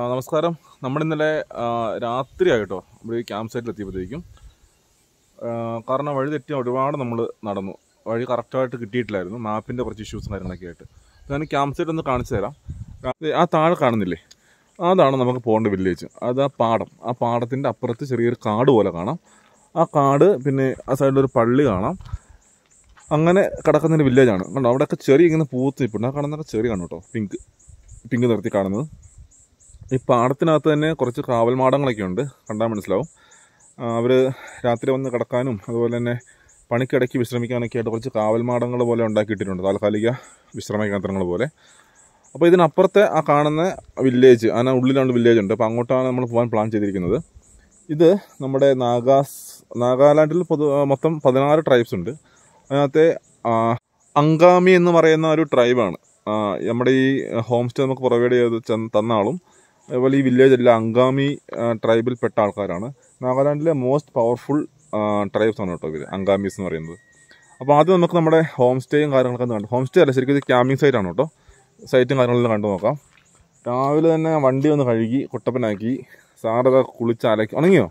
നമസ്കാരം നമ്മുടെ ഇന്നലെ ആ, രാത്രിയായിട്ടോ നമ്മൾ ഈ ക്യാമ്പ് സൈറ്റിൽ എത്തിയപ്പോഴത്തേക്കും ആ, കാരണം വഴി തെറ്റി ഒരുപാട് നമ്മൾ നടന്നു വഴി കറക്റ്റായിട്ട് കിട്ടിയിട്ടില്ലായിരുന്നു മാപ്പിൻ്റെ കുറച്ച് ഇഷ്യൂസും കാര്യങ്ങളൊക്കെ ആയിട്ട് അപ്പോൾ ഞാൻ ക്യാമ്പ് സൈറ്റ് ഒന്ന് കാണിച്ചു തരാം ദേ, ആ താഴെ കാണുന്നില്ലേ അതാണ് നമുക്ക് പോകേണ്ട വില്ലേജ് അത് ആ പാടം ആ പാടത്തിൻ്റെ അപ്പുറത്ത് ചെറിയൊരു കാട് പോലെ കാണാം ആ കാട് പിന്നെ ആ സൈഡിലൊരു പള്ളി കാണാം അങ്ങനെ കിടക്കുന്നൊരു വില്ലേജാണ് കണ്ടോ അവിടെയൊക്കെ ചെറിയ ഇങ്ങനെ പൂത്ത് നിൽപ്പുണ്ട് ആ കാണുന്നതൊക്കെ ചെറിയ കാണും കേട്ടോ പിങ്ക് പിങ്ക് നിർത്തി കാണുന്നത് ഈ പാടത്തിനകത്ത് തന്നെ കുറച്ച് കാവൽ മാടങ്ങളൊക്കെ ഉണ്ട് കണ്ടാൽ മനസ്സിലാവും അവർ രാത്രി വന്ന് കിടക്കാനും അതുപോലെ തന്നെ പണിക്കിടയ്ക്ക് വിശ്രമിക്കാനൊക്കെ ആയിട്ട് കുറച്ച് കാവൽ മാടങ്ങൾ പോലെ ഉണ്ടാക്കിയിട്ടുണ്ട് താൽക്കാലിക വിശ്രമ കേന്ദ്രങ്ങൾ പോലെ അപ്പോൾ ഇതിനപ്പുറത്തെ ആ കാണുന്ന വില്ലേജ് അതിന് ഉള്ളിലാണ് വില്ലേജ് ഉണ്ട് അപ്പോൾ അങ്ങോട്ടാണ് നമ്മൾ പോകാൻ പ്ലാൻ ചെയ്തിരിക്കുന്നത് ഇത് നമ്മുടെ നാഗാസ് നാഗാലാൻഡിൽ പൊതു മൊത്തം പതിനാറ് ട്രൈബ്സ് ഉണ്ട് അതിനകത്തെ ആ, അങ്കാമി എന്ന് പറയുന്ന ഒരു ട്രൈബാണ് ആ, നമ്മുടെ ഈ ഹോം സ്റ്റേ നമുക്ക് പ്രൊവൈഡ് ചെയ്ത് ചെന്ന് തന്ന ആളും അതുപോലെ ഈ വില്ലേജ് എല്ലാം അങ്കാമി ട്രൈബിൽപ്പെട്ട ആൾക്കാരാണ് നാഗാലാൻഡിലെ മോസ്റ്റ് പവർഫുൾ ട്രൈബ്സ് ആണ് കേട്ടോ ഇവർ അങ്കാമീസ് എന്ന് പറയുന്നത് അപ്പോൾ ആദ്യം നമുക്ക് നമ്മുടെ ഹോം സ്റ്റേയും കാര്യങ്ങളൊക്കെ ഒന്ന് കണ്ടു ഹോം സ്റ്റേ അല്ല ശരിക്കും ഇത് ക്യാമ്പിംഗ് സൈറ്റ് ആണ് കേട്ടോ സൈറ്റും കാര്യങ്ങളെല്ലാം കണ്ടു നോക്കാം രാവിലെ തന്നെ വണ്ടി ഒന്ന് കഴുകി കുട്ടപ്പനാക്കി സാറൊക്കെ കുളിച്ച് അലക്കി ഉണങ്ങിയോ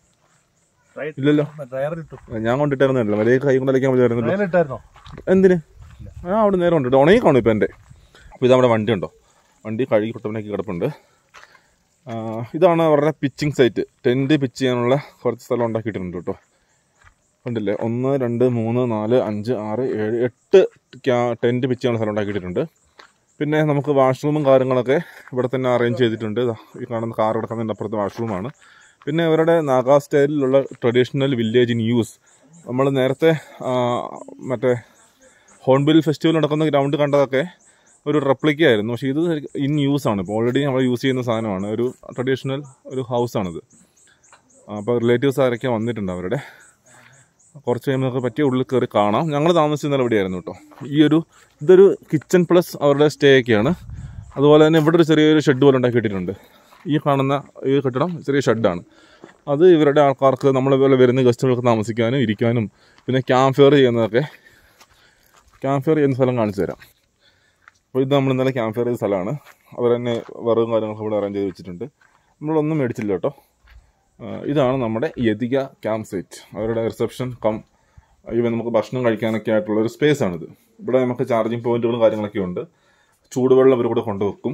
ഇല്ലല്ലോ ഡ്രയറിലിട്ടു ഞാൻ കൊണ്ടിട്ടായിരുന്നല്ലോ വലിയ കൈ കൊണ്ട് അലക്കാൻ പറ്റുമായിരുന്നല്ലോ ഡ്രയറിലിട്ടായിരുന്നോ എന്തിന് ആ അവിടെ നേരം ഉണ്ട് ഉണങ്ങി കാണും ഇപ്പം എൻ്റെ അപ്പോൾ ഇത് നമ്മുടെ വണ്ടി ഉണ്ടോ വണ്ടി കഴുകി കുട്ടപ്പനാക്കി കിടപ്പുണ്ട് ആ, ഇതാണ് അവരുടെ പിച്ചിങ് സൈറ്റ് ടെൻറ്റ് പിച്ച് ചെയ്യാനുള്ള കുറച്ച് സ്ഥലം ഉണ്ടാക്കിയിട്ടുണ്ട് കേട്ടോ കണ്ടില്ലേ ഒന്ന് രണ്ട് മൂന്ന് നാല് അഞ്ച് ആറ് ഏഴ് എട്ട് ടെൻറ്റ് പിച്ച് ചെയ്യാനുള്ള സ്ഥലം ഉണ്ടാക്കിയിട്ടുണ്ട് പിന്നെ നമുക്ക് വാഷ്റൂമും കാര്യങ്ങളൊക്കെ ഇവിടെ തന്നെ അറേഞ്ച് ചെയ്തിട്ടുണ്ട് ദാ ഈ കാണുന്ന കാർ കിടക്കുന്നതിൻ്റെ അപ്പുറത്ത് വാഷ്റൂമാണ് പിന്നെ ഇവരുടെ നാഗാ സ്റ്റൈലിലുള്ള ട്രഡീഷണൽ വില്ലേജ് ഇൻ യൂസ് നമ്മൾ നേരത്തെ ആ, മറ്റേ ഹോൺബിൽ ഫെസ്റ്റിവൽ നടക്കുന്ന ഗ്രൗണ്ട് കണ്ടതൊക്കെ ഒരു റെപ്ലിക്ക ആയിരുന്നു പക്ഷേ ഇത് ഇൻ യൂസ് ആണ് ഇപ്പോൾ ഓൾറെഡി നമ്മൾ യൂസ് ചെയ്യുന്ന സാധനമാണ് ഒരു ട്രഡീഷണൽ ഒരു ഹൗസാണിത് അപ്പോൾ റിലേറ്റീവ്സ് ആരൊക്കെ വന്നിട്ടുണ്ട് അവരുടെ കുറച്ച് കഴിയുമ്പോൾ നമുക്ക് പറ്റിയ ഉള്ളിൽ കയറി കാണാം ഞങ്ങൾ താമസിച്ചിരുന്നത് എവിടെയായിരുന്നു കേട്ടോ ഈ ഒരു ഇതൊരു കിച്ചൺ പ്ലസ് അവരുടെ സ്റ്റേ ഒക്കെയാണ് അതുപോലെ തന്നെ ഇവിടെ ഒരു ചെറിയൊരു ഷെഡ് പോലെ ഉണ്ടാക്കിയിട്ടുണ്ട് ഈ കാണുന്ന ഈ കെട്ടിടം ചെറിയ ഷെഡാണ് അത് ഇവരുടെ ആൾക്കാർക്ക് നമ്മളെ പോലെ വരുന്ന ഗസ്റ്റുകൾക്ക് താമസിക്കാനും ഇരിക്കാനും പിന്നെ ക്യാമ്പ് ഫെയർ ചെയ്യുന്നതൊക്കെ ക്യാമ്പ് ഫെയർ ചെയ്യുന്ന സ്ഥലം കാണിച്ചു തരാം അപ്പോൾ ഇത് നമ്മൾ ഇന്നലെ ക്യാമ്പ് ഫെയർ ചെയ്ത സ്ഥലമാണ് അവർ തന്നെ വെറും കാര്യങ്ങളൊക്കെ ഇവിടെ അറേഞ്ച് ചെയ്ത് വെച്ചിട്ടുണ്ട് നമ്മളൊന്നും മേടിച്ചില്ല കേട്ടോ ആ, ഇതാണ് നമ്മുടെ യതിക ക്യാമ്പ് സൈറ്റ് അവരുടെ റിസപ്ഷൻ കം ഇവ നമുക്ക് ഭക്ഷണം കഴിക്കാനൊക്കെ ആയിട്ടുള്ള ഒരു സ്പേസ് ആണിത് ഇവിടെ നമുക്ക് ചാർജിങ് പോയിന്റുകളും കാര്യങ്ങളൊക്കെ ഉണ്ട് ചൂടുവെള്ളം ഇവർ കൂടെ കൊണ്ടുവെക്കും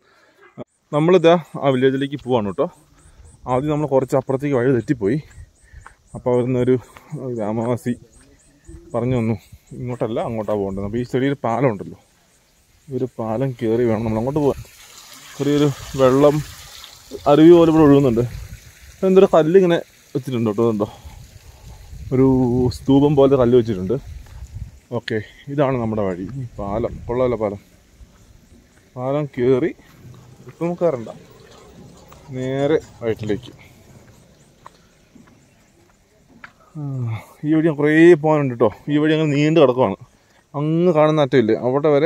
നമ്മളിതാ ആ വില്ലേജിലേക്ക് പോവാണ് കേട്ടോ ആദ്യം നമ്മൾ കുറച്ച് അപ്പുറത്തേക്ക് വഴി തെറ്റിപ്പോയി അപ്പോൾ അവിടുന്ന് ഒരു ഗ്രാമവാസി പറഞ്ഞു തന്നു ഇങ്ങോട്ടല്ല അങ്ങോട്ടാണ് പോകേണ്ടത് അപ്പോൾ ഈ ചെറിയൊരു പാലം ഉണ്ടല്ലോ ഈ ഒരു പാലം കയറി വേണം നമ്മൾ അങ്ങോട്ട് പോകാൻ ചെറിയൊരു വെള്ളം അരുവി പോലെ ഇവിടെ ഒഴുകുന്നുണ്ട് എന്തൊരു കല്ലിങ്ങനെ വെച്ചിട്ടുണ്ട് കേട്ടോ ഇതുണ്ടോ ഒരു സ്തൂപം പോലെ കല്ല് വെച്ചിട്ടുണ്ട് ഓക്കെ ഇതാണ് നമ്മുടെ വഴി ഈ പാലം കൊള്ളാമല്ലോ പാലം പാലം കയറി ഇപ്പം നമുക്ക് കയറണ്ട നേരെ വയറ്റിലേക്ക് ആ, ഈ വഴി കുറേ പോകാനുണ്ട് കേട്ടോ ഈ വഴി അങ്ങനെ നീണ്ടു കിടക്കുവാണ് അങ്ങ് കാണുന്ന അറ്റമില്ലേ അവിടെ വരെ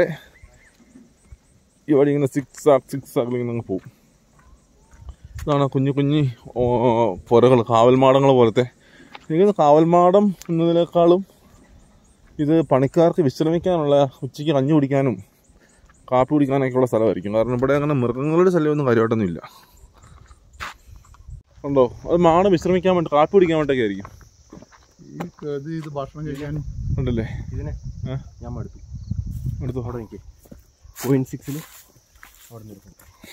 ഈ വഴി ഇങ്ങനെ സിക്സ് ആക്ക് സിക്സ് ആക്കിൽ ഇങ്ങനെ അങ്ങ് പോകും ഇതാണ് കുഞ്ഞു കുഞ്ഞി ഓ, പുരകൾ കാവൽമാടങ്ങൾ പോലത്തെ എനിക്ക് കാവൽമാടം എന്നതിനേക്കാളും ഇത് പണിക്കാർക്ക് വിശ്രമിക്കാനുള്ള ഉച്ചയ്ക്ക് കഞ്ഞി കുടിക്കാനും കാപ്പി കുടിക്കാനൊക്കെ ഉള്ള സ്ഥലമായിരിക്കും കാരണം ഇവിടെ അങ്ങനെ മൃഗങ്ങളുടെ ശല്യമൊന്നും കാര്യമായിട്ടൊന്നും ഇല്ല ഉണ്ടോ അത് മാടം വിശ്രമിക്കാൻ വേണ്ടി കാപ്പി കുടിക്കാൻ വേണ്ടിയൊക്കെ ആയിരിക്കും ഈ ഇത് ഇത് ഭക്ഷണം കഴിക്കാനും ഉണ്ടല്ലേ ഇതിനെ ആ? ഞാൻ മടുത്തു എടുത്തോ അവിടെ എനിക്ക് പോയിന്റ് സിക്സിൽ അവിടെ നിന്ന്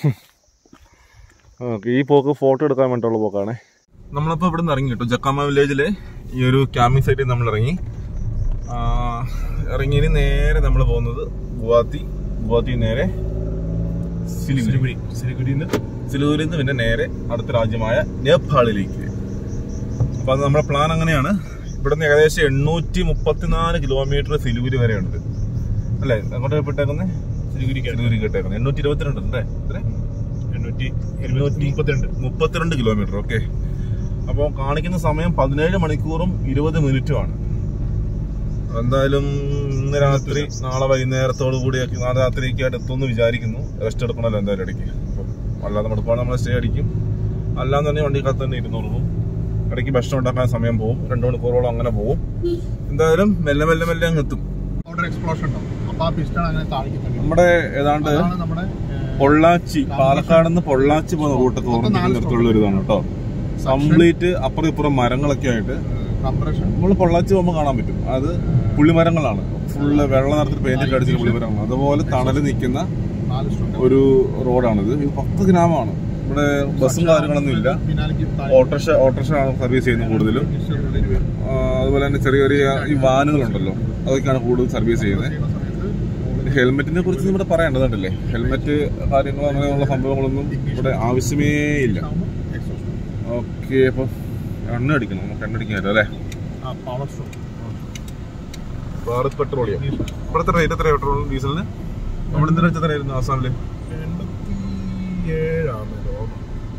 ഓക്കെ ഈ പോക്ക് ഫോട്ടോ എടുക്കാൻ വേണ്ടിയുള്ള പോക്കാണേ നമ്മളിപ്പോൾ ഇവിടെ നിന്ന് ഇറങ്ങി കേട്ടോ ജക്കാമ വില്ലേജിലെ ഈ ഒരു ക്യാമ്പിംഗ് സൈറ്റിൽ നമ്മൾ ഇറങ്ങി ആ, ഇറങ്ങി ഇനി നേരെ നമ്മൾ പോകുന്നത് ഗുവാഹത്തി ഗുവാഹത്തി നേരെ സിലിഗുരി സിലിഗുരിയിൽ നിന്ന് സിലിഗുരിയിൽ നിന്ന് പിന്നെ നേരെ അടുത്ത രാജ്യമായ നേപ്പാളിലേക്ക് അപ്പോൾ അത് നമ്മുടെ പ്ലാൻ അങ്ങനെയാണ് ഇവിടെ നിന്ന് ഏകദേശം എണ്ണൂറ്റി മുപ്പത്തിനാല് കിലോമീറ്റർ സിലിഗുരി വരെ ഉണ്ട് അല്ലേ അങ്ങോട്ട് വിട്ടേക്കുന്നത് സിലിഗുരി സിലിഗുരി കേട്ടേക്കുന്നത് എണ്ണൂറ്റി ഇരുപത്തിരണ്ട് അല്ലേ എത്ര എണ്ണൂറ്റി ഇരുന്നൂറ്റി മുപ്പത്തിരണ്ട് മുപ്പത്തിരണ്ട് കിലോമീറ്റർ ഓക്കെ അപ്പോൾ കാണിക്കുന്ന സമയം പതിനേഴ് മണിക്കൂറും ഇരുപത് മിനിറ്റുമാണ് എന്തായാലും ഇന്ന് രാത്രി നാളെ വൈകുന്നേരത്തോടു കൂടിയൊക്കെ നാളെ രാത്രിയൊക്കെയായിട്ട് എത്തുമെന്ന് വിചാരിക്കുന്നു റെസ്റ്റ് എടുക്കണമല്ലോ എന്തായാലും ഇടയ്ക്ക് അപ്പം അല്ലാതെ മടുപ്പാണ് നമ്മൾ സ്റ്റേ അടിക്കും അല്ലാന്ന് തന്നെ വണ്ടിക്കകത്ത് തന്നെ ഇരുന്നുറങ്ങും ഇടയ്ക്ക് ഭക്ഷണം ഉണ്ടാക്കാൻ സമയം പോകും രണ്ടു മണിക്കൂറോളം അങ്ങനെ പോകും എന്തായാലും മെല്ലെ മെല്ലെ മെല്ലെ അങ്ങ് എത്തും അവിടെ എക്സ്പ്ലോഷൻ ഉണ്ടാവും അപ്പൊ ആ പിസ്റ്റൺ അങ്ങനെ താഴേക്ക് തന്നെ നമ്മുടെ ഏതാണ്ട് അതാണ് നമ്മുടെ ഏഹ്, പൊള്ളാച്ചി പാലക്കാട് നിന്ന് പൊള്ളാച്ചി പോകുന്ന റൂട്ടൊക്കെ ഓർമ്മിക്കുന്ന തരത്തിലുള്ള ഒരു ഇതാണ് കേട്ടോ കംപ്ലീറ്റ് അപ്പുറം ഇപ്പുറം മരങ്ങളൊക്കെ ആയിട്ട് കംപ്രഷൻ നമ്മൾ പൊള്ളാച്ചി പോകുമ്പോൾ കാണാൻ പറ്റും അത് പുള്ളിമരങ്ങളാണ് ഫുള്ള് വെള്ള നിറത്തിൽ പെയിന്റ് അടിച്ച പുള്ളിമരങ്ങളാണ് അതുപോലെ തണല് നിൽക്കുന്ന നാല് സ്റ്റോപ്പ് ഒരു റോഡാണിത് ഇത് പത്ത് ഗ്രാമമാണ് ഇവിടെ ബസ്സും കാര്യങ്ങളൊന്നും ഇല്ല പിന്നാലേക്ക് ഓട്ടോറിക്ഷ ഓട്ടോറിക്ഷ ആണ് സർവീസ് ചെയ്യുന്നത് കൂടുതലും ആ, അതുപോലെ തന്നെ ചെറിയ ചെറിയ ഈ വാനുകളുണ്ടല്ലോ അതൊക്കെയാണ് കൂടുതൽ സർവീസ് ചെയ്യുന്നത് ഹെൽമെറ്റിനെ കുറിച്ച് ഇവിടെ പറയേണ്ടതുണ്ടല്ലേ ഹെൽമെറ്റ് കാര്യങ്ങളോ അങ്ങനെയുള്ള സംഭവങ്ങളൊന്നും ഇവിടെ ആവശ്യമേ ഇല്ല ഓക്കെ അപ്പം എണ്ണ അടിക്കണം നമുക്ക് എണ്ണ അടിക്കാമല്ലോ അല്ലേ പവർ സ്റ്റോപ്പ് ഭാരത് പെട്രോളിയം ഇവിടുത്തെ റേറ്റ് എത്രയാണ് പെട്രോളും ഡീസലിന് നമ്മുടെ എന്തിനാ എത്രയായിരുന്നു ആസാമില് എൺപത്തി ഏഴാണ് തോന്നുന്നു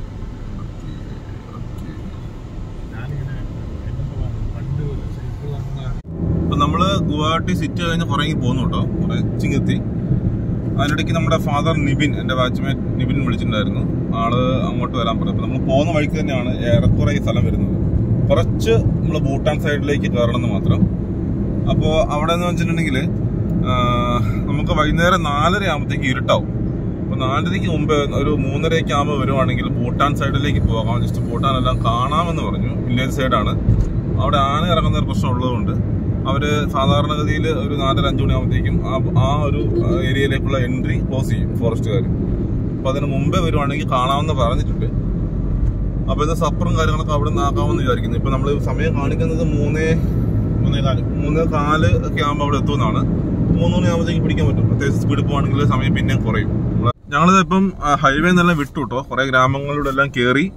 ഞാനിങ്ങനെ എന്താ പണ്ട് സൈക്കിൾ അങ്ങനെ അപ്പൊ നമ്മള് ഗുവാഹട്ടി സിറ്റി കഴിഞ്ഞ് കുറേ പോകുന്നു കേട്ടോ കുറെ ചിങ്ങെത്തി അതിനിടയ്ക്ക് നമ്മുടെ ഫാദർ നിബിൻ എന്റെ ബാച്ച്മേറ്റ് നിബിൻ വിളിച്ചിട്ടുണ്ടായിരുന്നു ആള് അങ്ങോട്ട് വരാൻ പറഞ്ഞു നമ്മൾ പോകുന്ന വഴിക്ക് തന്നെയാണ് ഏറെക്കുറെ ഈ സ്ഥലം വരുന്നത് കുറച്ച് നമ്മൾ ഭൂട്ടാൻ സൈഡിലേക്ക് കയറണമെന്ന് മാത്രം അപ്പോൾ അവിടെ എന്ന് വെച്ചിട്ടുണ്ടെങ്കിൽ നമുക്ക് വൈകുന്നേരം നാലര ആകുമ്പോഴത്തേക്ക് ഇരുട്ടാവും അപ്പോൾ നാലരയ്ക്ക് മുമ്പ് ഒരു മൂന്നരയ്ക്ക് ആകുമ്പോൾ വരുവാണെങ്കിൽ ഭൂട്ടാൻ സൈഡിലേക്ക് പോകാം ജസ്റ്റ് ഭൂട്ടാൻ എല്ലാം കാണാമെന്ന് പറഞ്ഞു വില്ലേജ് സൈഡാണ് അവിടെ ആന ഇറങ്ങുന്ന ഒരു പ്രശ്നം ഉള്ളതുകൊണ്ട് അവര് സാധാരണഗതിയിൽ ഒരു നാലര അഞ്ചു മണിയാകുമ്പോഴത്തേക്കും ആ ആ ഒരു ഏരിയയിലേക്കുള്ള എൻട്രി ക്ലോസ് ചെയ്യും ഫോറസ്റ്റുകാർ അപ്പൊ അതിന് മുമ്പേ വരുവാണെങ്കിൽ കാണാമെന്ന് പറഞ്ഞിട്ടുണ്ട് അപ്പൊ ഇത് സപ്പറും കാര്യങ്ങളൊക്കെ അവിടെ നിന്ന് ആക്കാമെന്ന് വിചാരിക്കുന്നു ഇപ്പൊ നമ്മൾ സമയം കാണിക്കുന്നത് മൂന്നേ മൂന്നേ കാല് മൂന്ന് കാല് ഒക്കെ ആകുമ്പോൾ അവിടെ എത്തുന്നതാണ് മൂന്ന് മണിയാകുമ്പോഴത്തേക്ക് പിടിക്കാൻ പറ്റും അത്യാവശ്യം സ്പീഡ് പോവാണെങ്കിൽ സമയം പിന്നെയും കുറയും ഞങ്ങളിത് ഇപ്പം ഹൈവേ നിന്നെല്ലാം വിട്ടു കേട്ടോ കുറെ ഗ്രാമങ്ങളിലൂടെ എല്ലാം കയറി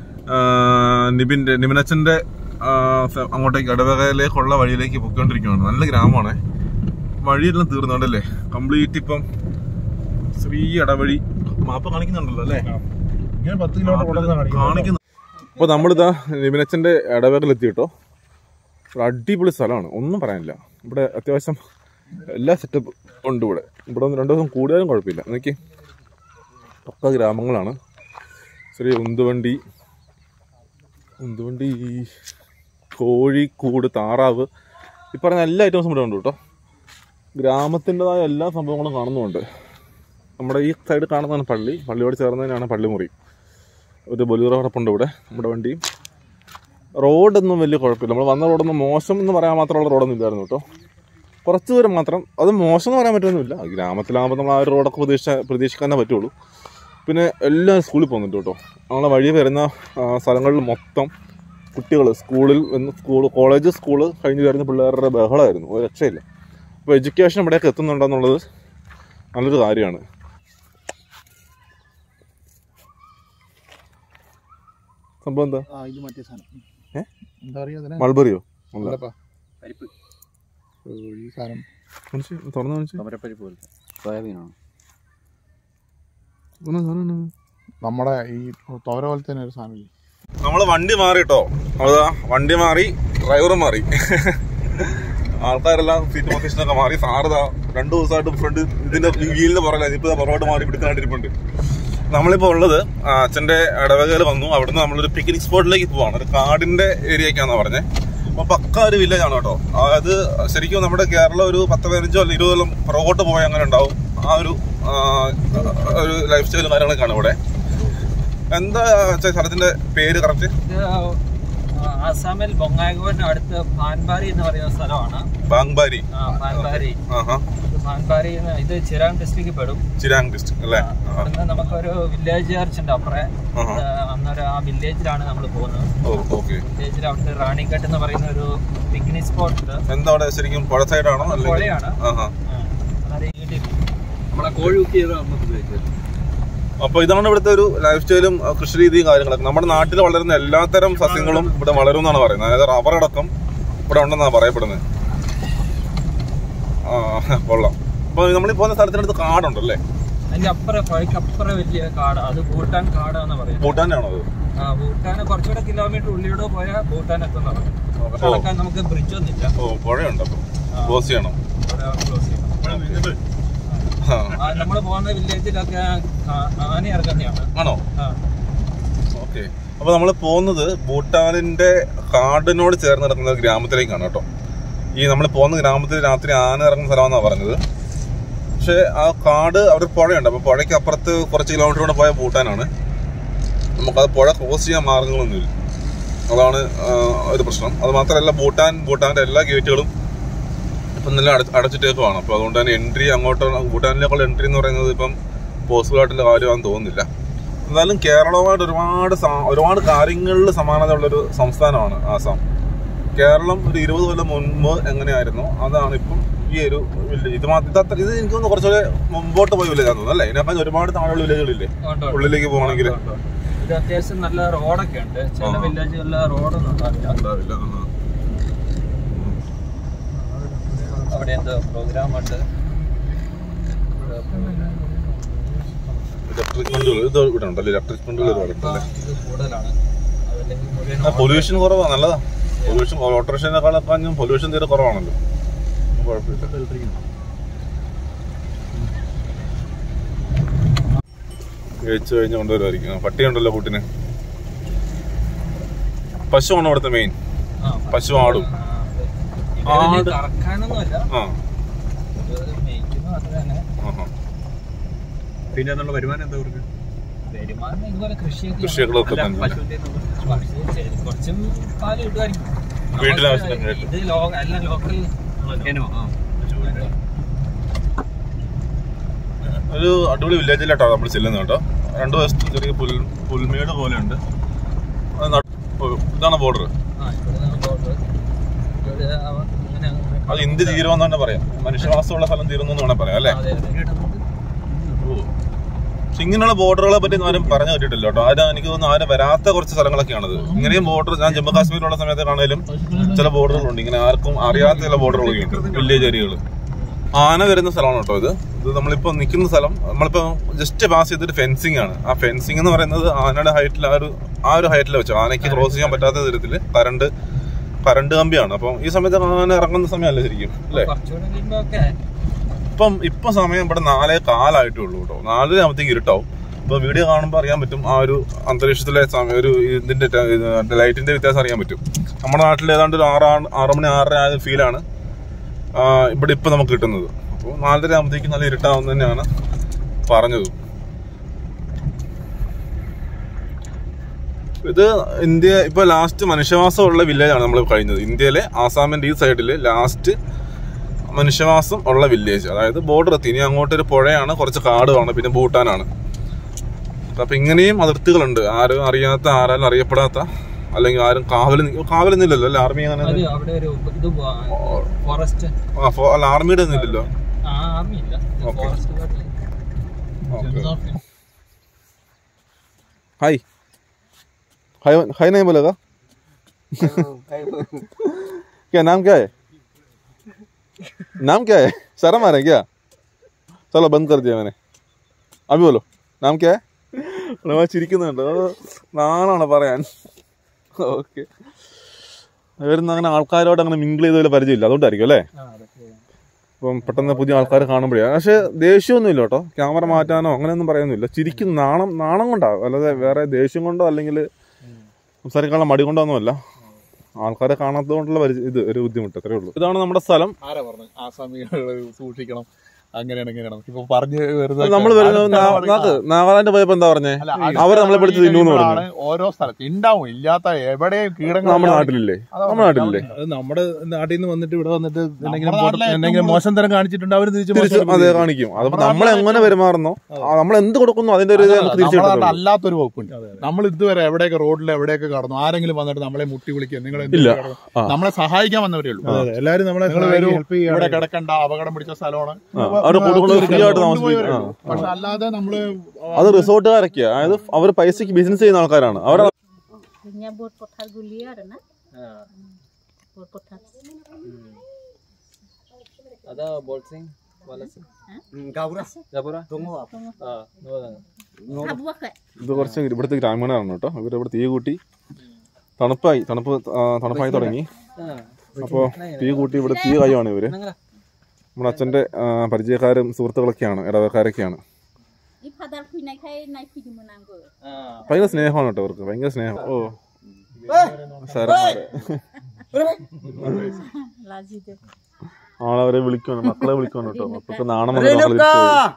നിബിന്റെ നിബിനച്ചന്റെ ആ, ഫ- അങ്ങോട്ടേക്ക് ഇടവകയിലേക്കുള്ള വഴിയിലേക്ക് പൊയ്ക്കൊണ്ടിരിക്കുകയാണ് നല്ല ഗ്രാമമാണ് വഴിയെല്ലാം തീർന്നുണ്ടല്ലേ കംപ്ലീറ്റ് ഇപ്പം ശ്രീ ഇടവഴി മാപ്പ് കാണിക്കുന്നുണ്ടല്ലോ അല്ലേ ഇങ്ങനെ പത്ത് കിലോമീറ്റർ ഓടുന്ന കാണിക്കുന്നു അപ്പൊ നമ്മളിതാ നിബിനച്ചന്റെ ഇടവകയിലെത്തി കേട്ടോ ഒരു അടിപൊളി സ്ഥലമാണ് ഒന്നും പറയാനില്ല ഇവിടെ അത്യാവശ്യം എല്ലാ സെറ്റപ്പ് ഉണ്ട് ഇവിടെ ഇവിടെ ഒന്ന് രണ്ടു ദിവസം കൂടുതലും കുഴപ്പമില്ല എന്നൊക്കെ പക്ക ഗ്രാമങ്ങളാണ് ചെറിയ ഉന്തുവണ്ടി ഉന്തുവണ്ടി കോഴി കൂട് താറാവ് ഈ പറഞ്ഞ എല്ലാ ഐറ്റംസും ഇവിടെ ഉണ്ട് കേട്ടോ ഗ്രാമത്തിൻ്റെതായ എല്ലാ സംഭവങ്ങളും കാണുന്നുമുണ്ട് നമ്മുടെ ഈ സൈഡ് കാണുന്നതാണ് പള്ളി പള്ളിയോട് ചേർന്ന് തന്നെയാണ് പള്ളിമുറി ഒരു ബൊലീറോ കിടപ്പുണ്ട് ഇവിടെ നമ്മുടെ വണ്ടിയും റോഡൊന്നും വലിയ കുഴപ്പമില്ല നമ്മൾ വന്ന റോഡൊന്നും മോശം എന്ന് പറയാൻ മാത്രമുള്ള റോഡൊന്നും ഇല്ലായിരുന്നു കേട്ടോ കുറച്ച് ദൂരം മാത്രം അത് മോശം എന്ന് പറയാൻ പറ്റുമൊന്നുമില്ല ഗ്രാമത്തിലാകുമ്പോൾ നമ്മൾ ആ ഒരു റോഡൊക്കെ പ്രതീക്ഷ പ്രതീക്ഷിക്കാനേ പറ്റുള്ളൂ പിന്നെ എല്ലാം സ്കൂളിൽ പോകുന്നുണ്ട് കേട്ടോ നമ്മളെ വഴി വരുന്ന ആ, സ്ഥലങ്ങളിൽ മൊത്തം കുട്ടികൾ സ്കൂളിൽ വന്ന് സ്കൂൾ കോളേജ് സ്കൂള് കഴിഞ്ഞ് വരുന്ന പിള്ളേരുടെ ബഹളമായിരുന്നു ഒരു രക്ഷയില്ല അപ്പോൾ എഡ്യൂക്കേഷൻ ഇവിടെയൊക്കെ എത്തുന്നുണ്ടെന്നുള്ളത് നല്ലൊരു കാര്യമാണ് സംഭവം എന്താ ആ ഇത് മറ്റേ സാധനം ഏ? എന്താ പറയാ അതിനെ മൾബറിയോ അല്ല അല്ലപ്പാ. ഓ, ഈ സാധനം മനുഷ്യ തുറന്നു കാണിച്ചു സമരപ്പരിപ്പ് പോലത്തെ സോയാബീനാണ് നമ്മുടെ ഈ തോര പോലത്തെ തന്നെ ഒരു സാധനം ഇല്ലേ? നമ്മള് വണ്ടി മാറി കേട്ടോ അതാ വണ്ടി മാറി ഡ്രൈവർ മാറി ആൾക്കാരെല്ലാം സീറ്റ് പൊസിഷനൊക്കെ മാറി സാറിതാ രണ്ടു ദിവസമായിട്ട് ഫ്രണ്ട് ഇതിന്റെ വീലിന് പുറകില്ല ഇപ്പൊ പുറകോട്ട് മാറി പിടിക്കാണ്ടിരിപ്പുണ്ട് നമ്മളിപ്പോ ഉള്ളത് ആ, അച്ഛന്റെ ഇടവകയിൽ വന്നു അവിടുന്ന് നമ്മളൊരു പിക്നിക് സ്പോട്ടിലേക്ക് പോവാണ് ഒരു കാടിന്റെ ഏരിയക്കാന്നാ പറഞ്ഞേ അപ്പൊ പക്ക ഒരു വില്ലേജ് ആണ് കേട്ടോ അതായത് ശരിക്കും നമ്മുടെ കേരളം ഒരു പത്ത് പതിനഞ്ചോ അല്ലെങ്കിൽ ഇരുപതോളം പുറകോട്ട് പോയാൽ അങ്ങനെ ഉണ്ടാവും ആ ഒരു ആ, ഒരു ലൈഫ് സ്റ്റൈലും കാര്യങ്ങളൊക്കെയാണ് ഇവിടെ എന്താ അച്ഛാ സ്ഥലത്തിന്റെ പേര് കറക്റ്റ് ഇത് ആ, ആസാമിൽ ബൊങ്ങായകോവിന് അടുത്ത് പാൻബാരി എന്ന് പറയുന്ന സ്ഥലമാണ് ബാങ്ബാരി ആ, പാൻബാരി ആഹാ ഇത് പാൻബാരി എന്ന് ഇത് ചിരാങ് ഡിസ്ട്രിക്റ്റിൽ പെടും ചിരാങ് ഡിസ്ട്രിക്ട് അല്ലേ ആ, അവിടുന്ന് നമുക്കൊരു വില്ലേജ് ചർച്ച് ഉണ്ട് അപ്പുറേ ആഹാ. ആ, അന്നേരം ആ വില്ലേജിലാണ് നമ്മൾ പോകുന്നത് ഓ ഓക്കെ വില്ലേജിൽ അവിടുത്തെ റാണിഘട്ട് എന്ന് പറയുന്ന ഒരു പിക്നിക് സ്പോട്ട് ഉണ്ട് എന്താ അവിടെ ശരിക്കും പുഴ സൈഡാണോ അല്ലെങ്കിൽ പുഴയാണ് ആഹാ ആ, അന്നേരം ഈ നമ്മളെ കോഴി കുക്ക് ചെയ്ത് നമുക്ക് ഉപയോഗിക്കാം അപ്പൊ ഇതാണ് ഇവിടുത്തെ ഒരു ലൈഫ് സ്റ്റൈലും അഹ് കൃഷി രീതിയും കാര്യങ്ങളൊക്കെ നമ്മുടെ നാട്ടിൽ വളരുന്ന എല്ലാത്തരം സസ്യങ്ങളും ഇവിടെ വളരും എന്നാണ് പറയുന്നത് അതായത് റബ്ബർ അടക്കം ഇവിടെ ഉണ്ടെന്നാണ് പറയപ്പെടുന്നത് ആ കൊള്ളാം അപ്പൊ നമ്മൾ പോകുന്ന സ്ഥലത്തിനടുത്ത് കാടുണ്ടല്ലേ അതിന്റെ അപ്പുറം പുഴയ്ക്ക് അപ്പുറം വലിയ കാട് അത് ഭൂട്ടാൻ കാടാന്ന് പറയുന്നത് ഭൂട്ടാനാണോ അത് ആ ഭൂട്ടാന് കുറച്ചുകൂടെ കിലോമീറ്റർ ഉള്ളിലൂടെ പോയാൽ ഭൂട്ടാൻ എത്തുന്നതാണ് പക്ഷെ ഓ. നടക്കാൻ നമുക്ക് ബ്രിഡ്ജ് ഒന്നുമില്ല ഓ പുഴയുണ്ട് അപ്പൊ ക്ലോസ് ചെയ്യണം അവിടെ close ചെയ്യണം. ആ. ആ, നമ്മള് പോകുന്ന വില്ലേജിലൊക്കെ ആ- ആന ഇറങ്ങുന്നതാണ് ആണോ ആ. ഓക്കെ അപ്പൊ നമ്മൾ പോകുന്നത് ഭൂട്ടാനിന്റെ കാടിനോട് ചേർന്ന് കിടക്കുന്ന ഒരു ഗ്രാമത്തിലേക്കാണ് കേട്ടോ ഈ നമ്മൾ പോകുന്ന ഗ്രാമത്തിൽ രാത്രി ആന ഇറങ്ങുന്ന സ്ഥലമാണെന്നാണ് പറഞ്ഞത് പക്ഷേ ആ കാട് അവിടെ ഒരു പുഴയുണ്ട് അപ്പൊ പുഴയ്ക്ക് അപ്പുറത്ത് കുറച്ച് കിലോമീറ്റർ കൂടെ പോയാൽ ഭൂട്ടാനാണ് നമുക്കത് പുഴ ക്രോസ് ചെയ്യാൻ മാർഗങ്ങളൊന്നുമില്ല അതാണ് ആ, ഒരു പ്രശ്നം അത് മാത്രമല്ല ഭൂട്ടാൻ ഭൂട്ടാന്റെ എല്ലാ ഗേറ്റുകളും ഇപ്പം നല്ല അട അടച്ചിട്ടേക്കുവാണ് അപ്പോൾ അതുകൊണ്ട് തന്നെ എൻട്രി അങ്ങോട്ട് ഭൂട്ടാനിലേക്കുള്ള എൻട്രി എന്ന് പറയുന്നത് ഇപ്പം പോസിബിൾ ആയിട്ടുള്ള കാര്യമാണെന്ന് തോന്നുന്നില്ല എന്നാലും കേരളവുമായിട്ട് ഒരുപാട് സ- ഒരുപാട് കാര്യങ്ങളിൽ സമാനത ഉള്ളൊരു സംസ്ഥാനമാണ് ആസാം കേരളം ഒരു ഇരുപത് കൊല്ലം മുൻപ് എങ്ങനെയായിരുന്നു അതാണ് ഇപ്പം ഈ ഒരു വില്ലേജ് ഇത് മാ- ഇത് അത്ര- ഇത് എനിക്ക് തോന്നുന്നു കുറച്ചുകൂടെ മുമ്പോട്ട് പോയ വില്ലേജ് തോന്നുന്നു അല്ലേ ഇതിനേക്കാൾ ഒരുപാട് താഴെയുള്ള വില്ലേജുകളില്ലേ ഉണ്ട്, ഉണ്ട്. ഉള്ളിലേക്ക് പോകണമെങ്കിൽ ഉണ്ട്, ഉണ്ട്. ഇത് അത്യാവശ്യം നല്ല റോഡൊക്കെ ഉണ്ട് ചില ആ. വില്ലേജുകളിൽ റോഡൊന്നും ഉണ്ടാവില്ല ഉണ്ടാവില്ല അവിടെ എന്തോ പ്രോഗ്രാം ഉണ്ട് ഇലക്ട്രിക് വണ്ടികൾ ഇത് ഇവിടെ ഉണ്ടല്ലോ ഇലക്ട്രിക് വണ്ടികൾ ഒരുപാട് ഇപ്പൊ ഉണ്ടല്ലേ ഇത് കൂടുതലാണ് അതല്ലെങ്കിൽ മുഴുവൻ പൊല്യൂഷൻ കുറവാണ് നല്ലതാ പൊല്യൂഷൻ ഓട്ടോറിക്ഷനെക്കാളും പൊല്യൂഷൻ തീരെ കുറവാണല്ലോ ഒന്നും കുഴപ്പമില്ല കഴിച്ചു കഴിഞ്ഞ് കൊണ്ടുവരുമായിരിക്കും ആ, പട്ടിയുണ്ടല്ലോ കൂട്ടിന് പശുവാണ് ഇവിടുത്തെ മെയിൻ ആ, പശു ആടും ആ, അതെ. ഇവിടെ വലിയ ആട്. കറക്കാനൊന്നുമല്ല ആ ഇത് മേയ്ക്കുന്നു അത് തന്നെ ആഹാ. പിന്നെ എന്നുള്ള വരുമാനം എന്താ അവർക്ക് വരുമാനം ഇതുപോലെ കൃഷിയൊക്കെ കൃഷികളൊക്കെ അല്ല തന്നെ പശുവിന്റെ പക്ഷേ ശരി, കുറച്ചും പാല് കിട്ടുമായിരിക്കും വീട്ടിലെ നമുക്ക് ആവശ്യത്തിനായിട്ട്. ഇത് ലോ എല്ലാം ലോക്കൽ ഒരു അടിപൊളി വില്ലേജിലായിട്ടാണ് നമ്മൾ ചെല്ലുന്നത് കേട്ടോ രണ്ടു വശത്ത് ചെറിയ പുൽ പുൽമേട് പോലെ ഉണ്ട് അത് നട്- ഓ, ഇതാണ് ബോർഡർ ആ ഇവിടെ നിന്ന് border. ഇവിടെ അവ- അങ്ങനെ അങ്ങനെ അത് ഇന്ത്യ തീരുമെന്ന് തന്നെ പറയാം മനുഷ്യവാസമുള്ള സ്ഥലം തീരുന്നു എന്ന് വേണേൽ പറയാം അല്ലേ അതെ, അതെ. ഓ. പക്ഷെ ഇങ്ങനെയുള്ള ബോർഡറുകളെ പറ്റി ആരും പറഞ്ഞു കേട്ടിട്ടില്ല കേട്ടോ ആരും എനിക്ക് തോന്നുന്നു ആരും വരാത്ത കുറച്ച് സ്ഥലങ്ങളൊക്കെയാണത് ഇങ്ങനെയും ബോർഡർ ഞാൻ ജമ്മു കാശ്മീരിലുള്ള സമയത്ത് കാണാനും ചില ബോർഡറുകളുണ്ട് ഇങ്ങനെ ആർക്കും അറിയാത്ത ചില ബോർഡറുകളൊക്കെ ഉണ്ട് വില്ലേജ് ഏരിയകൾ ആന വരുന്ന സ്ഥലമാണ് കേട്ടോ ഇത് ഇത് നമ്മളിപ്പോ നിൽക്കുന്ന സ്ഥലം നമ്മളിപ്പോ ജസ്റ്റ് പാസ് ചെയ്തിട്ട് ഫെൻസിങ് ആണ് ആ ഫെൻസിങ് എന്ന് പറയുന്നത് ആനയുടെ ഹൈറ്റിൽ ആ ഒരു ആ ഒരു ഹൈറ്റിൽ വെച്ചോ ആനയ്ക്ക് ക്രോസ് ചെയ്യാൻ പറ്റാത്ത തരത്തിൽ കറണ്ട് കറണ്ട് കമ്പിയാണ് അപ്പം ഈ സമയത്ത് ആന ഇറങ്ങുന്ന സമയമല്ല ശരിക്കും അല്ലേ കുറച്ചുകൂടെ കഴിയുമ്പോ ഒക്കെ ഇപ്പം ഇപ്പൊ സമയം ഇവിടെ നാലേ കാലായിട്ടേ ഉള്ളൂ കേട്ടോ നാലര ആകുമ്പോഴത്തേക്ക് ഇരുട്ടാവും ഇപ്പൊ വീഡിയോ കാണുമ്പോൾ അറിയാൻ പറ്റും ആ ഒരു അന്തരീക്ഷത്തിലെ സമയം ഒരു ഇതിന്റെ ടെ- ഇത് ലൈറ്റിന്റെ വ്യത്യാസം അറിയാൻ പറ്റും നമ്മുടെ നാട്ടിൽ ഏതാണ്ട് ഒരു ആറ് ആ- ആറ് മണി ആറര ആയ ഫീലാണ് ഇവിടെ ഇപ്പൊ നമുക്ക് കിട്ടുന്നത് അപ്പോൾ നാലര ആകുമ്പോഴത്തേക്ക് നല്ല ഇരുട്ടാവുന്ന തന്നെയാണ് പറഞ്ഞത് ഇത് ഇന്ത്യ ഇപ്പൊ ലാസ്റ്റ് മനുഷ്യവാസമുള്ള വില്ലേജാണ് നമ്മൾ കഴിഞ്ഞത് ഇന്ത്യയിലെ ആസാമിന്റെ ഈ സൈഡിൽ ലാസ്റ്റ് മനുഷ്യവാസം ഉള്ള വില്ലേജ് അതായത് ബോർഡർ എത്തി ഇനി അങ്ങോട്ട് ഒരു പുഴയാണ് കുറച്ച് കാടുമാണ് പിന്നെ ഭൂട്ടാനാണ് അപ്പൊ ഇങ്ങനെയും അതിർത്തികളുണ്ട് ആരും അറിയാത്ത ആരാലും അറിയപ്പെടാത്ത അല്ലെങ്കിൽ ആരും കാവൽ കാവലൊന്നുമില്ലല്ലോ അല്ല ആർമി അങ്ങനെ ഒരു അവിടെ ഒരു ഇത് ഫോറസ്റ്റ് ആ, ഫോ- അല്ല ആർമിയുടെ ഒന്നും ഇല്ലല്ലോ ആ ആർമി ഇല്ല Okay. ഫോറസ്റ്റ് हाय हाय हाय नहीं बोलेगा क्या नाम क्या है नाम क्या है शर्म आ रहा है क्या चलो बंद कर दिया मैंने अभी बोलो नाम क्या है നമ്മ ചിരിക്കുന്നുണ്ട് അത് നാണാണ് പറയാൻ ഓക്കെ വരുന്ന അങ്ങനെ ആൾക്കാരോട് അങ്ങനെ മിങ്കിൾ ചെയ്തതിൽ പരിചയമില്ല അതുകൊണ്ടായിരിക്കും അല്ലേ അപ്പം പെട്ടെന്ന് പുതിയ ആൾക്കാർ കാണുമ്പോഴേ പക്ഷെ ദേഷ്യമൊന്നുമില്ല കേട്ടോ ക്യാമറ മാറ്റാനോ അങ്ങനെയൊന്നും പറയുന്നില്ല ചിരിക്കും നാണം നാണം കൊണ്ടാവും അല്ലാതെ വേറെ ദേഷ്യം കൊണ്ടോ അല്ലെങ്കിൽ സംസാരിക്കാനുള്ള മടി കൊണ്ടോ ഒന്നുമല്ല ആൾക്കാരെ കാണാത്തത് കൊണ്ടുള്ള പരിചയ- ഇത് ഒരു ബുദ്ധിമുട്ട് അത്രേ ഉള്ളൂ ഇതാണ് നമ്മുടെ സ്ഥലം ആരാ പറഞ്ഞു ആസാമികൾ സൂക്ഷിക്കണം അങ്ങനെയാണ് ഇങ്ങനെയാണ് ഇപ്പൊ പറഞ്ഞു വെറുതെ നമ്മൾ വരുന്നത് നാ- നാക്ക് നാഗാലാൻഡ് പോയപ്പോ എന്താ പറഞ്ഞേ അല്ല, അത് അവർ നമ്മളെ പിടിച്ച് തിന്നൂന്ന് പറഞ്ഞു ആണ് ഓരോ സ്ഥലത്ത് ഉണ്ടാവും ഇല്ലാത്ത എവിടെയും കീടങ്ങൾ നമ്മുടെ നാട്ടിലില്ലേ നമ്മുടെ നാട്ടിലില്ലേ അത് നമ്മുടെ നാട്ടിൽ നിന്ന് വന്നിട്ട് ഇവിടെ വന്നിട്ട് എന്തെങ്കിലും പുറത്ത് എന്തെങ്കിലും മോശം തരം കാണിച്ചിട്ടുണ്ട് അവർ തിരിച്ച് തിരിച്ച് മോശം അതെ കാണിക്കും അതിപ്പോ നമ്മൾ എങ്ങനെ പെരുമാറുന്നോ നമ്മൾ എന്ത് കൊടുക്കുന്നു അതിന്റെ ഒരു ഇത് നമുക്ക് നമ്മുടെ നാട്ടിൽ തിരിച്ചെടുക്കും അല്ലാത്തൊരു വകുപ്പുണ്ട് നമ്മൾ ഇതുവരെ എവിടെയൊക്കെ റോഡിൽ എവിടെയൊക്കെ കടന്നു ആരെങ്കിലും വന്നിട്ട് നമ്മളെ മുട്ടി വിളിക്കുക നിങ്ങൾ എന്ത് ഇല്ല. കടന്നു? ആ. നമ്മളെ സഹായിക്കാൻ വന്നവരേ ഉള്ളൂ എല്ലാരും നമ്മളെ നിങ്ങൾ വരൂ ഹെൽപ്പ് ചെയ്യാൻ ഇവിടെ കിടക്കണ്ട അപകടം പിടിച്ച സ്ഥലമാണ് അവിടെ കൂട്ടുകൊണ്ട് ഫ്രീ ആയിട്ട് താമസിപ്പിക്കും കൊണ്ടുപോയവരേ ആ ഉള്ളൂ. പക്ഷെ അല്ലാതെ നമ്മള് അത് റിസോർട്ടുകാരൊക്കെയാ അതായത് അവർ പൈസക്ക് ബിസിനസ് ചെയ്യുന്ന ആൾക്കാരാണ് അവർ Hanya buat potar guliar na, buat potar. അതാ ബോൾസിംഗ് വലസ് ജബുറ ആ നോതാണ് Abuak ke? ഇത് കുറച്ച് ഇവിടുത്തെ ഗ്രാമീണരാണ് കേട്ടോ ഇവർ ഇവിടെ തീ കൂട്ടി തണുപ്പായി തണുപ്പ് ആ, തണുപ്പായി തുടങ്ങി അപ്പോൾ തീ കൂട്ടി ഇവിടെ തീ കായുവാണ് ഇവര് നമ്മുടെ അച്ഛന്റെ ആ, പരിചയക്കാരും സുഹൃത്തുക്കളൊക്കെയാണ് ഇടവക്കാരൊക്കെയാണ് Ini padahal kui naik kai naik kui menang go. ഭയങ്കര സ്നേഹമാണ് കേട്ടോ അവർക്ക് ഭയങ്കര സ്നേഹം ഓ സാറന്മാര് Lazi deh. ആളവരെ വിളിക്കുവാണ് മക്കളെ വിളിക്കുവാണ് കേട്ടോ അപ്പൊ നാണം വന്ന് മക്കളെ വിളിച്ചു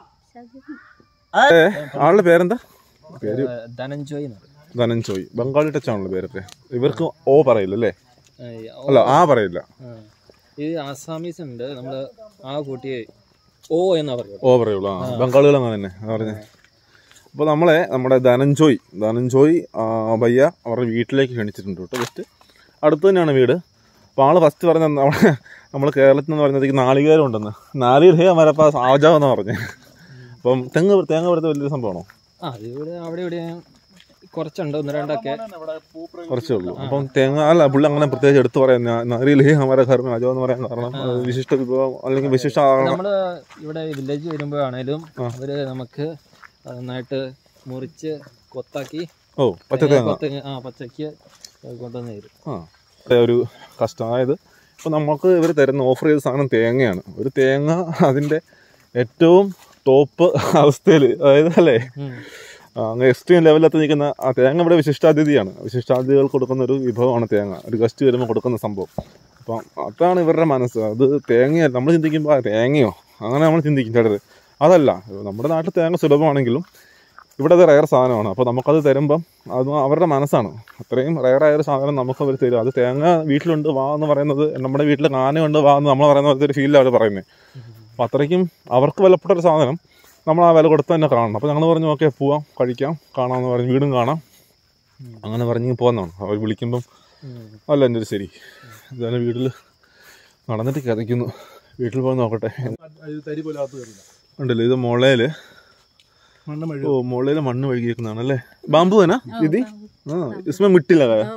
പോയി. ഏ, ആളുടെ പേരെന്താ പേര് ധനഞ്ജോയ് എന്ന് പറയും. ധനഞ്ജോയ് ബംഗാളി ടച്ച് ആണല്ലോ പേരൊക്കെ ഇവർക്ക് ഓ പറയില്ല അല്ലേ ആ, ഈ ഓ- അല്ല ആ പറയില്ല ആ. ഈ ആസാമീസ് ഉണ്ട് നമ്മള് ആ കൂട്ടിയെ ഓ എന്നാ പറയുക ഓ പറയുള്ളൂ ആ ബംഗാളികൾ അങ്ങനെ തന്നെ പറഞ്ഞേ അപ്പോൾ നമ്മളെ നമ്മുടെ ധനഞ്ജോയ് ധനഞ്ജോയ് ആ, ഭയ്യ അവരുടെ വീട്ടിലേക്ക് ക്ഷണിച്ചിട്ടുണ്ട് കേട്ടോ ജസ്റ്റ് അടുത്ത് തന്നെയാണ് വീട് അപ്പോൾ ആള് ഫസ്റ്റ് പറഞ്ഞ നമ്മുടെ നമ്മൾ കേരളത്തിൽ നിന്ന് പറയുന്നതിക്ക് നാളികേരം ഉണ്ടെന്ന് നാളികേരം ഹേ മരപ്പാ ആജാവെന്ന് പറഞ്ഞ് അപ്പം തെങ്ങ് തേങ്ങ കൊടുത്ത വലിയൊരു സംഭവമാണോ ആ അത് ഇവിടെ അവിടെ ഇവിടെ കുറച്ചുണ്ട് ഒന്ന് രണ്ടൊക്കെ കുറച്ചേ ഉള്ളൂ അപ്പം തേങ്ങ അല്ല പുള്ളി അങ്ങനെ പ്രത്യേകിച്ച് എടുത്ത് പറയാൻ നാരിയിൽ ഹേ ഹമാര ഘർ മേ ആജാവെന്ന് എന്ന് പറയാൻ കാരണം അത് വിശിഷ്ട വിഭവം അല്ലെങ്കിൽ വിശിഷ്ട ആഹാരം നമ്മള് ഇവിടെ വില്ലേജ് വരുമ്പോഴാണേലും അവര് നമുക്ക് നന്നായിട്ട് മുറിച്ച് കൊത്താക്കി ഓ പച്ച തേങ്ങ കൊത്തങ്ങ ആ പച്ചക്ക് കൊണ്ടുവന്ന് തരും ആ ഇവിടെ ഒരു കഷ്ടം അതായത് ഇപ്പോൾ നമുക്ക് ഇവർ തരുന്ന ഓഫർ ചെയ്ത സാധനം തേങ്ങയാണ് ഒരു തേങ്ങ അതിൻ്റെ ഏറ്റവും ടോപ്പ് അവസ്ഥയിൽ അതായത് അല്ലേ അങ്ങ് എക്സ്ട്രീം ലെവലിലെത്തി നിൽക്കുന്ന ആ തേങ്ങ ഇവിടെ വിശിഷ്ടാതിഥിയാണ് വിശിഷ്ടാതിഥികൾ കൊടുക്കുന്ന ഒരു വിഭവമാണ് തേങ്ങ ഒരു ഗസ്റ്റ് വരുമ്പോൾ കൊടുക്കുന്ന സംഭവം അപ്പം അതാണ് ഇവരുടെ മനസ്സ് അത് തേങ്ങയല്ല നമ്മൾ ചിന്തിക്കുമ്പോൾ ആ തേങ്ങയോ അങ്ങനെ നമ്മൾ ചിന്തിക്കും ചിലർ അതല്ല നമ്മുടെ നാട്ടിൽ തേങ്ങ സുലഭമാണെങ്കിലും ഇവിടെ അത് റയർ സാധനമാണ് അപ്പോൾ നമുക്കത് തരുമ്പം അത് അവരുടെ മനസ്സാണ് അത്രയും റയറായ ഒരു സാധനം നമുക്ക് അവർ തരും അത് തേങ്ങ വീട്ടിലുണ്ട് വാ എന്ന് പറയുന്നത് നമ്മുടെ വീട്ടിൽ കാനയുണ്ട് വാ എന്ന് നമ്മൾ പറയുന്ന പോലത്തെ ഒരു ഫീലാണ് അവർ പറയുന്നത് അപ്പോൾ അത്രയ്ക്കും അവർക്ക് വിലപ്പെട്ട ഒരു സാധനം നമ്മൾ ആ വില കൊടുത്ത് തന്നെ കാണണം അപ്പോൾ ഞങ്ങൾ പറഞ്ഞു ഓക്കെ പോവാം കഴിക്കാം കാണാമെന്ന് പറഞ്ഞ് വീടും കാണാം അങ്ങനെ പറഞ്ഞ് പോകുന്നതാണ് അവർ വിളിക്കുമ്പം അല്ല എൻ്റെ ഒരു ശരി ഇതാണ് വീട്ടിൽ നടന്നിട്ട് കിതയ്ക്കുന്നു വീട്ടിൽ പോയി നോക്കട്ടെ തരി പോലെ അകത്ത് കയറില്ല ഉണ്ടല്ലോ ഇത് മുളയിൽ മണ്ണ് മഴ ഓ മുകളിൽ മണ്ണ് ഒഴുകിയേക്കുന്നതാണ് അല്ലേ ബാമ്പു തന്നെ ഇത് ആ इसमें मिट्टी लगा है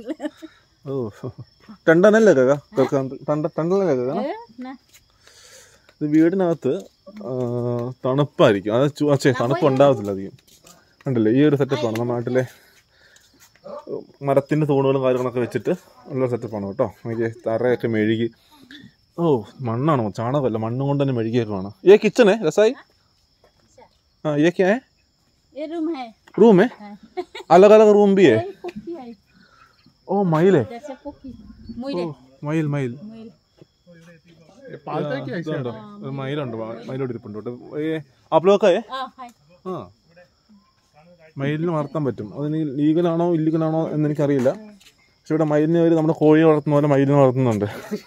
ഓ ടണ്ടനല്ലേ കക ടണ്ട ടണ്ടനല്ലേ കക ना ഇത് വീടിനകത്ത് ആ, തണുപ്പായിരിക്കും അത് ചു- ഛെ, തണുപ്പ് ഉണ്ടാവത്തില്ല അധികം കണ്ടില്ലേ ഈ ഒരു സെറ്റപ്പാണ് നമ്മുടെ നാട്ടിലെ ഉം, മരത്തിന്റെ തൂണുകളും കാര്യങ്ങളൊക്കെ വെച്ചിട്ട് ഉള്ള സെറ്റപ്പാണ് കേട്ടോ എനിക്ക് തറയൊക്കെ മെഴുകി ഓ മണ്ണാണോ ചാണകമല്ല മണ്ണും കൊണ്ട് തന്നെ മെഴുകിയേക്കുവാണ് ഏ കിച്ചണേ രസായി ആ ये क्या है ये रूम है रूम है अलग अलग रूम भी है ये कुकी है ओ मईल है जैसे कुकी मुइरे മയിൽ മയിൽ मुइरे പാലത്തേക്ക് ഇതുണ്ടോ ഒരു മയിലുണ്ട് മ- മയിലോട് ഇരിപ്പുണ്ട് കേട്ടോ ഏ ആപ്ലോക്കെ आ है ആ മയിലിന് വളർത്താൻ പറ്റും അതിന് ലീഗലാണോ ഇല്ലീഗലാണോ എന്ന് എനിക്കറിയില്ല പക്ഷെ ഇവിടെ മയിലിനെ ഒരു നമ്മുടെ കോഴി വളർത്തുന്ന പോലെ മയിലിനെ വളർത്തുന്നുണ്ട്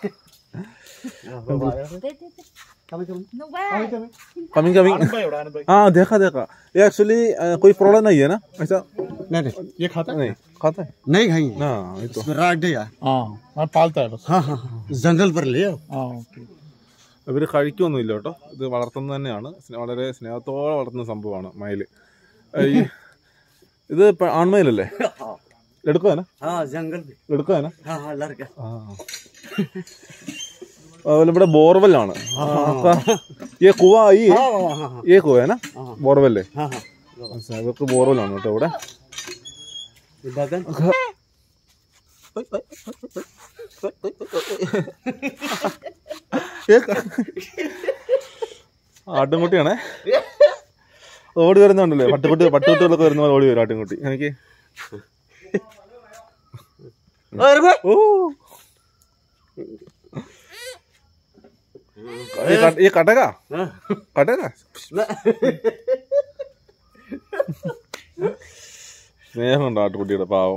दे दे दे नो बाय कमिंग कमिंग हाँ देखा देखा ये एक्चुअली कोई प्रॉब्लम नहीं है ना ऐसा नहीं नहीं ये खाता नहीं खाता है नहीं खाएंगे ना ये तो इसमें राख दिया ആ ഞാൻ പാലത്തായ ബസ് हाँ हाँ हाँ जंगल पर ले आओ ആ ഓക്കെ ഇവർ കഴിക്കൊന്നുമില്ല കേട്ടോ ഇത് വളർത്തുന്നത് തന്നെയാണ് സ്നേ- വളരെ സ്നേഹത്തോടെ വളർത്തുന്ന സംഭവമാണ് മയിൽ ഈ ഇത് ഇപ്പൊ ആൺമയിലല്ലേ എടുക്കുവാനാ हाँ जंगल में എടുക്കുവാനാ हाँ हाँ लड़का ആ അതുപോലെ ഇവിടെ ബോർവെല്ലാണ് ഈ കുവ ഈ हाँ हाँ हाँ ഈ കുവയാണ് ബോർവെല്ലേ हाँ हाँ ഇവർക്ക് ബോർവെല്ലാണ് കേട്ടോ ഇവിടെ ये बगन ആട്ടിൻകുട്ടിയാണേ ഓടി വരുന്നുണ്ടല്ലേ പട്ടുകുട്ടി പട്ടുകുട്ടികളൊക്കെ വരുന്ന പോലെ ഓടി വരും ആട്ടിൻകുട്ടി എനിക്ക് अरे भाई ഓ ഈ ക- ഈ കടക കടക സ്നേഹമുണ്ട് ആട്ടുകുട്ടിയുടെ പാവം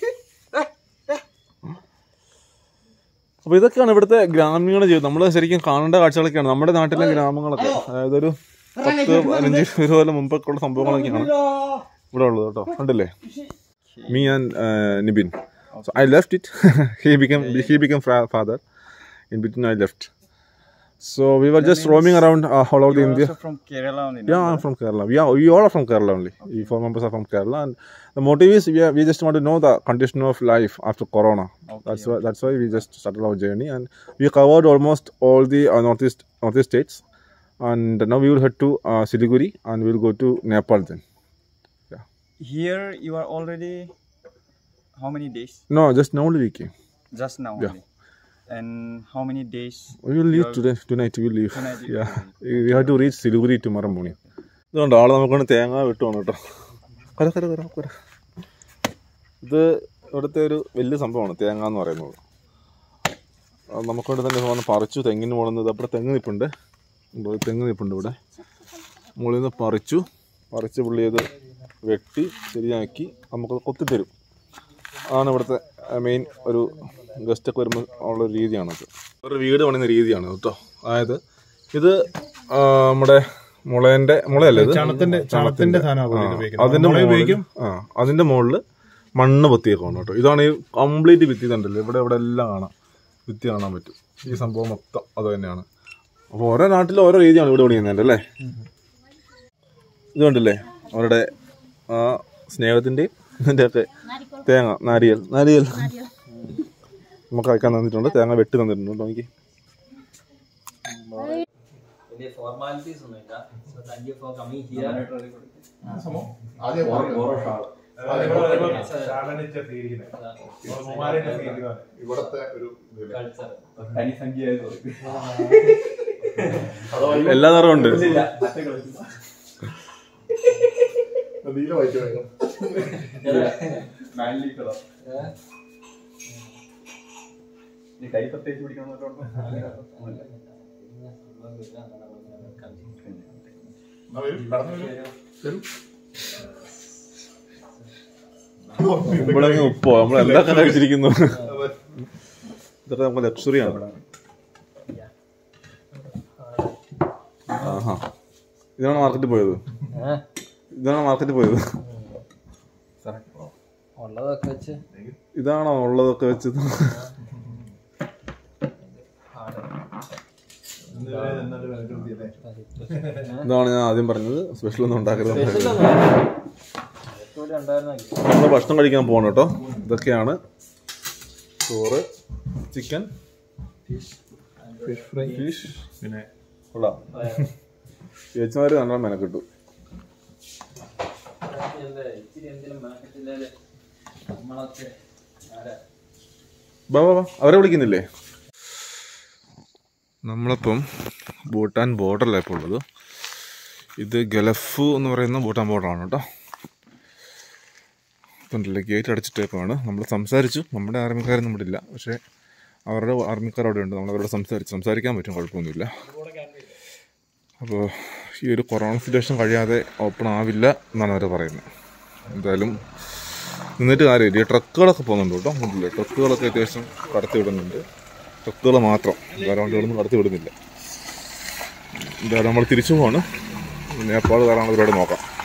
അപ്പൊ ഇതൊക്കെയാണ് ഇവിടുത്തെ ഗ്രാമീണ ജീവിതം നമ്മൾ ശരിക്കും കാണേണ്ട കാഴ്ചകളൊക്കെയാണ് നമ്മുടെ നാട്ടിലെ ഗ്രാമങ്ങളൊക്കെ അതായത് ഒരു പത്ത് പതിനഞ്ച് ഇരുപത് കൊല്ലം മുമ്പൊക്കെ ഉള്ള സംഭവങ്ങളൊക്കെയാണ് ഇവിടെ ഉള്ളത് കേട്ടോ കണ്ടില്ലേ me and Nibin so I left it he become he become father in between I left so we were just roaming around all over the India from Kerala only. Yeah, I'm from Kerala. We are, we all are from Kerala only. We four members are from Kerala, and the motive is we, are, we just want to know the condition of life after Corona. that's why that's why we just started our journey, and we covered almost all the uh, northeast northeast states, and now we will head to uh, Siliguri, and we will go to Nepal then. Here you are already how many days? No, just now only we came. Just now Yeah. only. And how many days? We will leave today. Tonight we will leave. Tonight you yeah, we have to reach Siliguri tomorrow morning. ഇതുകൊണ്ട് ആള് നമുക്കൊണ്ട് തേങ്ങ വിട്ടുവാണ് കേട്ടോ കര കര കര കര ഇത് ഇവിടുത്തെ ഒരു വലിയ സംഭവമാണ് തേങ്ങ എന്ന് പറയുന്നത് ആ, നമുക്കൊണ്ട് തന്നെ വന്ന് പറിച്ചു തെങ്ങിന് മുകളിൽ അവിടെ തെങ്ങ് നിൽപ്പുണ്ട് ഉണ്ടോ? ഒരു തെങ്ങ് നിൽപ്പുണ്ട് ഇവിടെ മുകളിൽ നിന്ന് പറിച്ചു പറിച്ച് പുള്ളി ഇത് വെട്ടി ശരിയാക്കി നമുക്ക് കൊത്തിത്തരും അതാണ് ഇവിടുത്തെ മെയിൻ ഒരു ഗസ്റ്റൊക്കെ വരുമ്പോൾ ഉള്ള ഒരു രീതിയാണത് ഒരു വീട് പണിയുന്ന രീതിയാണ് കേട്ടോ അതായത് ഇത് ആ, നമ്മുടെ മുളേൻ്റെ മുളയല്ലേ ഇത് ചണത്തിന്റെ ചണത്തിന്റെ സാധനമാണ് ആ, പുള്ളിക്ക് ഉപയോഗിക്കുന്നത്. അതിന്റെ മുള മുകളിൽ ഉപയോഗിക്കും ആ അതിന്റെ മുകളിൽ മണ്ണ് പൊത്തിയേക്കാണ് കേട്ടോ ഇതാണ് ഈ കംപ്ലീറ്റ് ഭിത്തി ഇതുണ്ടല്ലോ ഇവിടെ ഇവിടെ എല്ലാം കാണാം ഭിത്തി കാണാൻ പറ്റും ഈ സംഭവം മൊത്തം അത് തന്നെയാണ് അപ്പോൾ ഓരോ നാട്ടിലും ഓരോ രീതിയാണ് ഇവിടെ പണിയുന്നതിൻ്റെ അല്ലേ ഇത് കണ്ടില്ലേ അവരുടെ ആ സ്നേഹത്തിൻ്റെയും ഇതിൻ്റെയൊക്കെ തേങ്ങ നാരിയൽ നാരിയൽ നമുക്ക് അയക്കാൻ തന്നിട്ടുണ്ട് തേങ്ങ വെട്ടി തന്നിട്ടുണ്ട് കേട്ടോ എനിക്ക് വലിയ ഫോർമാലിറ്റീസ് ഒന്നുമില്ല so thank you for coming here ഇവിടത്തെ ഒരു എല്ലാ നിറവും ഉണ്ട് നീല വൈറ്റ് വേണം കൈ പ്രത്യേകിച്ച് പിടിക്കണം ഇവിടെ ഉപ്പോ നമ്മൾ എന്തൊക്കെ കഴിച്ചിരിക്കുന്നു ഇതൊക്കെ നമുക്ക് ലക്ഷറിയാണ് ആഹാ ഇതാണ് മാർക്കറ്റിൽ പോയത് ഇതാണ് മാർക്കറ്റിൽ പോയത് ഉള്ളതൊക്കെ വെച്ച് ഇതാണോ ഉള്ളതൊക്കെ വെച്ചത് ഇതാണ് ഞാൻ ആദ്യം പറഞ്ഞത് സ്പെഷ്യൽ ഒന്നും ഉണ്ടാക്കരുത് ഇവിടെ ഉണ്ടായിരുന്ന നമ്മൾ ഭക്ഷണം കഴിക്കാൻ പോകണം കേട്ടോ ഇതൊക്കെയാണ് ചോറ് ചിക്കൻ ഫിഷ് ഫ്രൈ ഫിഷ് പിന്നെ കൊള്ളാം ചേച്ചിമാര് നല്ല മെനക്കിട്ടു ഇച്ചിരി എന്തെങ്കിലും മാർക്കറ്റിലെ നമ്മളൊക്കെ ആരാ ബാ ബാ ബാ അവരെ വിളിക്കുന്നില്ലേ നമ്മളിപ്പം ഭൂട്ടാൻ ബോർഡറിലാണ് ഇപ്പോൾ ഉള്ളത് ഇത് ഗലഫ് എന്ന് പറയുന്ന ഭൂട്ടാൻ ബോർഡറാണ് കേട്ടോ ഇതുണ്ടല്ലേ ഗേറ്റ് അടച്ചിട്ടേക്കാണ് നമ്മൾ സംസാരിച്ചു നമ്മുടെ ആർമിക്കാരൊന്നും ഇവിടെ ഇല്ല പക്ഷേ അവരുടെ ആർമിക്കാർ അവിടെ ഉണ്ട് നമ്മൾ അവരോട് സംസാരിച്ചു സംസാരിക്കാൻ പറ്റും കുഴപ്പമൊന്നുമില്ല അപ്പോൾ ഈ ഒരു കൊറോണ സിറ്റുവേഷൻ കഴിയാതെ ഓപ്പൺ ആവില്ല എന്നാണ് അവർ പറയുന്നത് എന്തായാലും നിന്നിട്ട് കാര്യമില്ല ഈ ട്രക്കുകളൊക്കെ പോകുന്നുണ്ട് കേട്ടോ മുന്നിൽ ട്രക്കുകളൊക്കെ അത്യാവശ്യം കടത്തി വിടുന്നുണ്ട് ട്രക്കുകൾ മാത്രം വേറെ വണ്ടികളൊന്നും കടത്തി വിടുന്നില്ല എന്തായാലും നമ്മൾ തിരിച്ചു പോവാണ് നേപ്പാൾ കയറാനുള്ള പരിപാടി നോക്കാം